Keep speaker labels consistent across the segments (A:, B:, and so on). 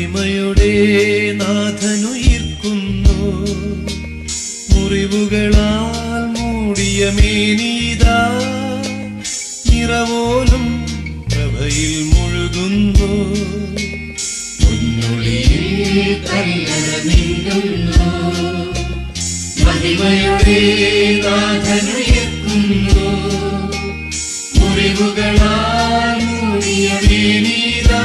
A: മഹിമയുടെ നാഥനുയിർക്കുന്നു മുറിവുകളാൽ മൂടിയ മേനീതാ നിറവോലും പ്രഭയിൽ മുഴുകുന്നു
B: പൊന്നൊളിയിൽ കല്ലറ നീങ്ങുന്നു മഹിമയുടെ നാഥനുയർക്കുന്നു മുറിവുകളാൽ മൂടിയ വീണീതാ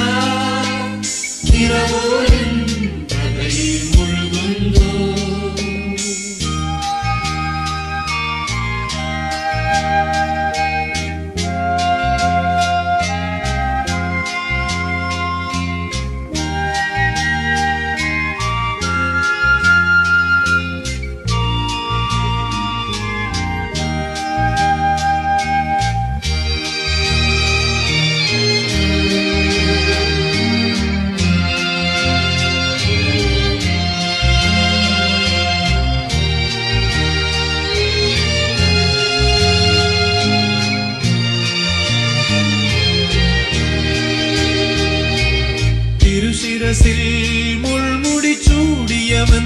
B: നിറവോലും പ്രഭയിൽ മുഴുകുന്നു
A: തിരുശിരസിൽ മുൾമുടി ചൂടിയവൻ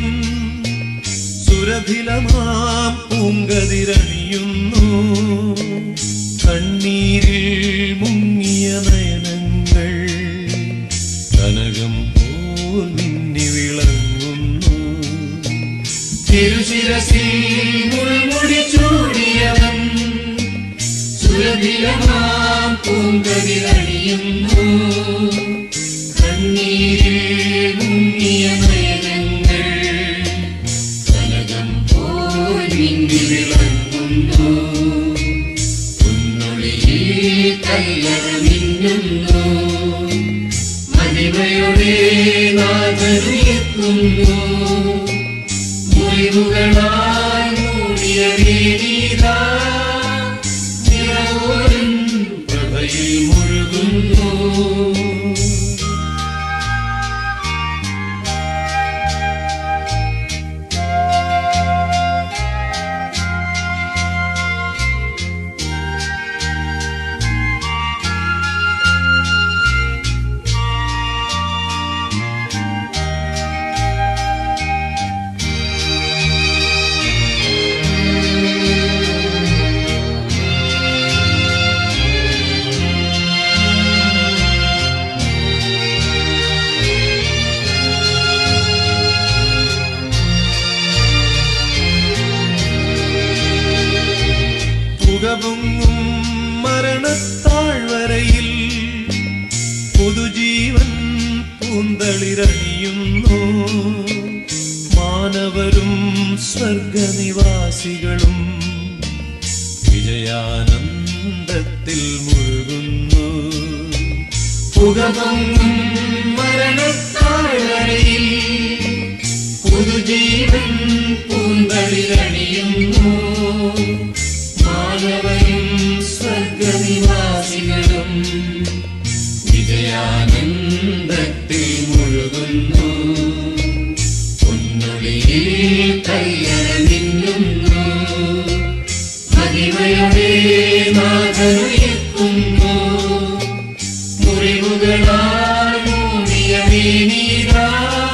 A: സുരഭിലമാം പൂങ്കതിരണിയുന്നു കണ്ണീരിൽ മുങ്ങിയ നയനങ്ങൾ കനകം പോൽ മിന്നി വിളങ്ങുന്നു
B: തിരുശിരസിൽ മുൾമുടി ചൂടിയവൻ സുരഭിലമാം പൂങ്കതിരണിയുന്നു കണ്ണീരിൽ മുങ്ങിയ നയനങ്ങൾ കനകം പോൽ മിന്നി വിളങ്ങുന്നു പൊന്നൊളിയിൽ കല്ലറ മിന്നുന്നു മഹിമയുടെ നാഥനുയർക്കുന്നു മുറിവുകളാൽ മൂടിയ വീണീതാ നിറവോലും പ്രഭയിൽ മുഴുകുന്നു
A: പുകപൊങ്ങും മരണത്താഴ്വരയിൽ പുതുജീവൻ പൂന്തളിരണിയുന്നു മാനവരും സ്വർഗനിവാസികളും വിജയാനന്ദത്തിൽ മുഴുകുന്നു
B: പുകപൊങ്ങും മരണത്താഴ്വരയിൽ പുതുജീവൻ പൂന്തളിരണിയുന്നു മാനവരും സ്വർഗനിവാസികളും വിജയാനന്ദത്തിൽ മുഴുകുന്നു പൊന്നൊളിയിൽ കല്ലറ നിന്നുന്നു മഹിമയുടെ നാഥനുയർക്കുന്നു മുറിവുകളാൽ മൂടിയ വീണീതാ